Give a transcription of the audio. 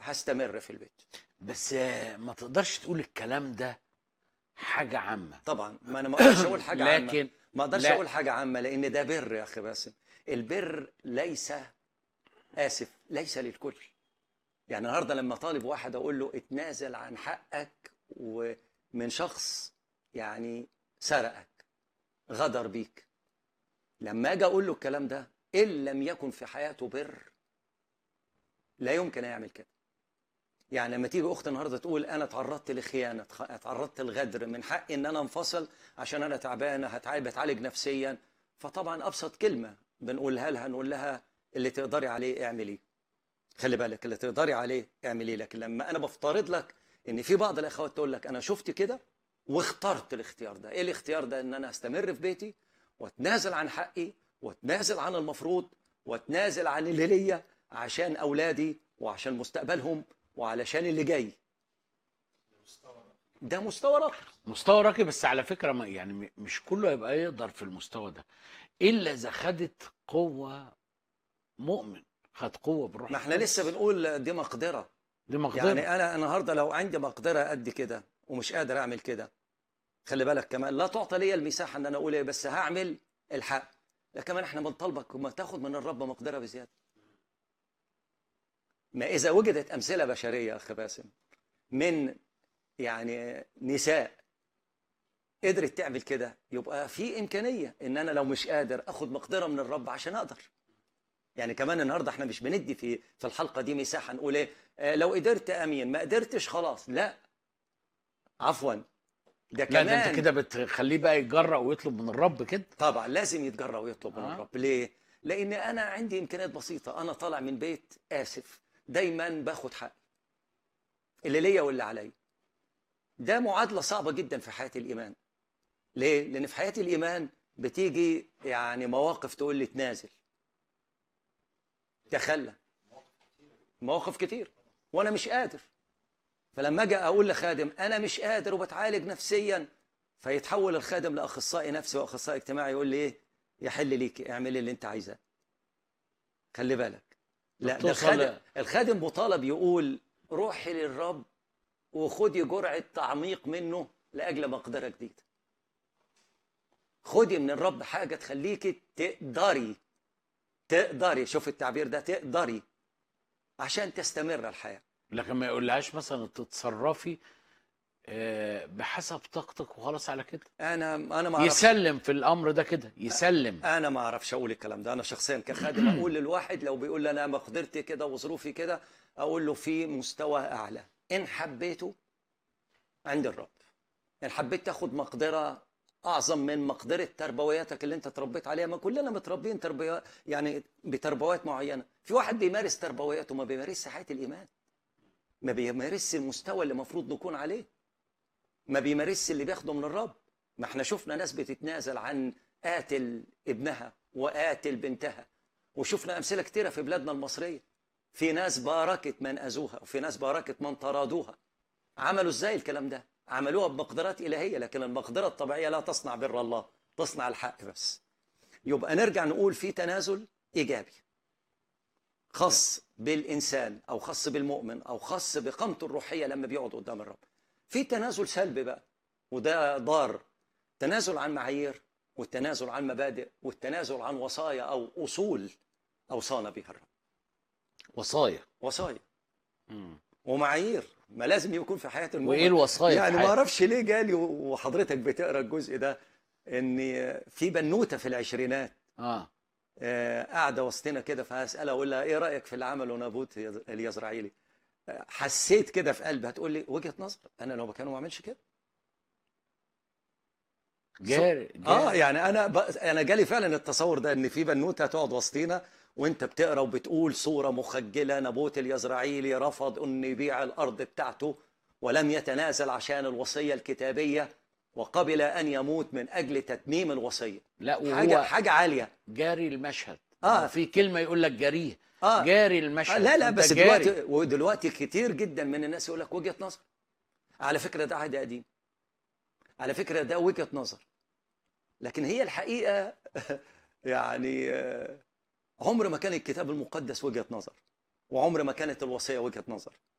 هستمر في البيت بس آه، ما تقدرش تقول الكلام ده حاجه عامه طبعا ما انا ما اقدرش اقول حاجه عامه لكن ما اقدرش لا. اقول حاجه عامه لان ده بر يا اخي باسم البر ليس اسف ليس للكل يعني النهارده لما طالب واحد اقول له اتنازل عن حقك ومن شخص يعني سرقك غدر بيك لما اجي اقول له الكلام ده ان لم يكن في حياته بر لا يمكن يعمل كده يعني لما تيجي اخت النهارده تقول انا تعرضت لخيانه تخ- تعرضت لغدر من حقي ان انا انفصل عشان انا تعبانه هتعالج بتعالج نفسيا فطبعا ابسط كلمه بنقولها لها نقول لها اللي تقدري عليه اعمليه خلي بالك اللي تقدري عليه اعمليه لكن لما انا بفترض لك ان في بعض الاخوات تقول لك انا شفت كده واخترت الاختيار ده ايه الاختيار ده ان انا استمر في بيتي واتنازل عن حقي واتنازل عن المفروض واتنازل عن اللي ليا عشان اولادي وعشان مستقبلهم وعلشان اللي جاي ده مستوى راقي مستوى راقي بس على فكره ما يعني م- مش كله يبقى يقدر في المستوى ده الا اذا خدت قوه مؤمن خد قوه بالروح ما احنا القدس. لسه بنقول دي مقدره دي مقدره يعني انا النهارده لو عندي مقدره قد كده ومش قادر اعمل كده خلي بالك كمان لا تعطى لي المساحه ان انا اقول ايه بس هعمل الحق لا كمان احنا بنطالبك وما تاخد من الرب مقدره بزياده ما اذا وجدت امثله بشريه يا اخ باسم من يعني نساء قدرت تعمل كده يبقى في امكانيه ان انا لو مش قادر اخد مقدره من الرب عشان اقدر يعني كمان النهارده احنا مش بندي في في الحلقه دي مساحه نقول ايه آه، لو قدرت امين ما قدرتش خلاص لا عفوا ده لا كمان ده انت كده بتخليه بقى يتجرأ ويطلب من الرب كده طبعا لازم يتجرأ ويطلب من آه. الرب ليه لان انا عندي امكانيات بسيطه انا طالع من بيت اسف دايما باخد حقي اللي ليا واللي عليا ده معادله صعبه جدا في حياه الايمان ليه لان في حياه الايمان بتيجي يعني مواقف تقول لي تنازل تخلى مواقف كتير وانا مش قادر فلما اجي اقول لخادم انا مش قادر وبتعالج نفسيا فيتحول الخادم لاخصائي نفسي واخصائي اجتماعي يقول لي ايه يحل ليك اعمل اللي انت عايزاه خلي بالك لا ده بتوصل الخادم ل- الخادم مطالب يقول روحي للرب وخدي جرعه تعميق منه لاجل مقدره جديده خدي من الرب حاجه تخليكي تقدري تقدري شوف التعبير ده تقدري عشان تستمر الحياه لكن ما يقولهاش مثلا تتصرفي آه، بحسب طاقتك وخلاص على كده انا انا ما اعرفش يسلم في الامر ده كده يسلم انا ما اعرفش اقول الكلام ده انا شخصيا كخادم اقول للواحد لو بيقول لي انا مقدرتي كده وظروفي كده اقول له في مستوى اعلى ان حبيته عند الرب ان حبيت تاخد مقدره اعظم من مقدره تربوياتك اللي انت تربيت عليها ما كلنا متربيين تربيه يعني بتربويات معينه في واحد بيمارس تربوياته ما بيمارسش حياه الايمان ما بيمارسش المستوى اللي المفروض نكون عليه ما بيمارسش اللي بياخده من الرب ما احنا شفنا ناس بتتنازل عن قاتل ابنها وقاتل بنتها وشفنا امثله كتيره في بلادنا المصريه في ناس باركت من اذوها وفي ناس باركت من طردوها عملوا ازاي الكلام ده عملوها بمقدرات الهيه لكن المقدره الطبيعيه لا تصنع بر الله تصنع الحق بس يبقى نرجع نقول في تنازل ايجابي خاص بالانسان او خاص بالمؤمن او خاص بقامته الروحيه لما بيقعد قدام الرب في تنازل سلبي بقى وده ضار تنازل عن معايير والتنازل عن مبادئ والتنازل عن وصايا او اصول اوصانا بها الرب وصايا وصايا مم. ومعايير ما لازم يكون في حياه المؤمن وايه الوصايا يعني في ما حياتك؟ اعرفش ليه جالي وحضرتك بتقرا الجزء ده ان في بنوته في العشرينات اه آه، قاعده وسطنا كده فهسالها اقول لها ايه رايك في اللي عمله نابوت يز- اليزرعيلي آه، حسيت كده في قلبي هتقول لي وجهه نظر انا لو مكانه ما اعملش كده جاري, جاري. اه يعني انا ب... انا جالي فعلا التصور ده ان في بنوته هتقعد وسطينا وانت بتقرا وبتقول صوره مخجله نابوت اليزرعيلي رفض ان يبيع الارض بتاعته ولم يتنازل عشان الوصيه الكتابيه وقبل ان يموت من اجل تتميم الوصيه لا حاجه وهو حاجه عاليه جاري المشهد آه. في كلمه يقول لك جاريه اه جاري آه، المشهد لا لا أنت بس جاري. دلوقتي ودلوقتي كتير جدا من الناس يقول لك وجهه نظر على فكره ده عهد قديم على فكره ده وجهه نظر لكن هي الحقيقه يعني آه، عمر ما كان الكتاب المقدس وجهه نظر وعمر ما كانت الوصيه وجهه نظر